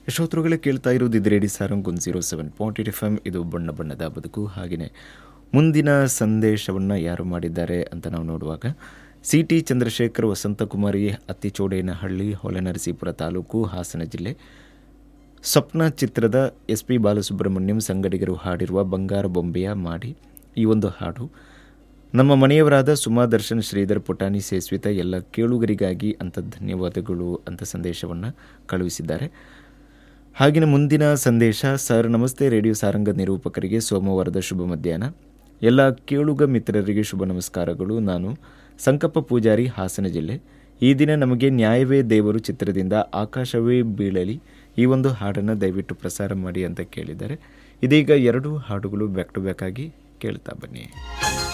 ಯಶೋತ್ರುಗಳೇ ಕೇಳ್ತಾ ಇರೋದು ಇದು ರೇಡಿ ಸಾರಂಗ್ ಒಂದು zero seven point eight F M ಇದು ಬಣ್ಣ ಬಣ್ಣದ ಬದುಕು ಹಾಗೆಯೇ ಮುಂದಿನ ಸಂದೇಶವನ್ನು ಯಾರು ಮಾಡಿದ್ದಾರೆ ಅಂತ ನಾವು ನೋಡುವಾಗ ಸಿ ಟಿ ಚಂದ್ರಶೇಖರ್ ವಸಂತಕುಮಾರಿ ಅತ್ತಿಚೋಡೇನಹಳ್ಳಿ ಹೊಳೆನರಸೀಪುರ ತಾಲೂಕು ಹಾಸನ ಜಿಲ್ಲೆ ಸ್ವಪ್ನ ಚಿತ್ರದ ಎಸ್ ಪಿ ಬಾಲಸುಬ್ರಹ್ಮಣ್ಯಂ ಸಂಗಡಿಗರು ಹಾಡಿರುವ ಬಂಗಾರ ಬೊಂಬೆಯ ಮಾಡಿ ಈ ಒಂದು ಹಾಡು ನಮ್ಮ ಮನೆಯವರಾದ ಸುಮಾ ದರ್ಶನ್ ಶ್ರೀಧರ್ ಪುಟಾಣಿ ಸೇಸ್ವಿತ ಎಲ್ಲ ಕೇಳುಗರಿಗಾಗಿ ಅಂತ ಧನ್ಯವಾದಗಳು ಅಂತ ಸಂದೇಶವನ್ನು ಕಳುಹಿಸಿದ್ದಾರೆ ಹಾಗೆಯೇ ಮುಂದಿನ ಸಂದೇಶ ಸರ್ ನಮಸ್ತೆ ರೇಡಿಯೋ ಸಾರಂಗ ನಿರೂಪಕರಿಗೆ ಸೋಮವಾರದ ಶುಭ ಮಧ್ಯಾಹ್ನ ಎಲ್ಲ ಕೇಳುಗ ಮಿತ್ರರಿಗೆ ಶುಭ ನಮಸ್ಕಾರಗಳು ನಾನು ಸಂಕಪ್ಪ ಪೂಜಾರಿ ಹಾಸನ ಜಿಲ್ಲೆ ಈ ದಿನ ನಮಗೆ ನ್ಯಾಯವೇ ದೇವರು ಚಿತ್ರದಿಂದ ಆಕಾಶವೇ ಬೀಳಲಿ ಈ ಒಂದು ಹಾಡನ್ನು ದಯವಿಟ್ಟು ಪ್ರಸಾರ ಮಾಡಿ ಅಂತ ಕೇಳಿದ್ದಾರೆ ಇದೀಗ ಎರಡು ಹಾಡುಗಳು ಬ್ಯಾಕ್ ಟು ಬ್ಯಾಕ್ ಆಗಿ ಕೇಳ್ತಾ ಬನ್ನಿ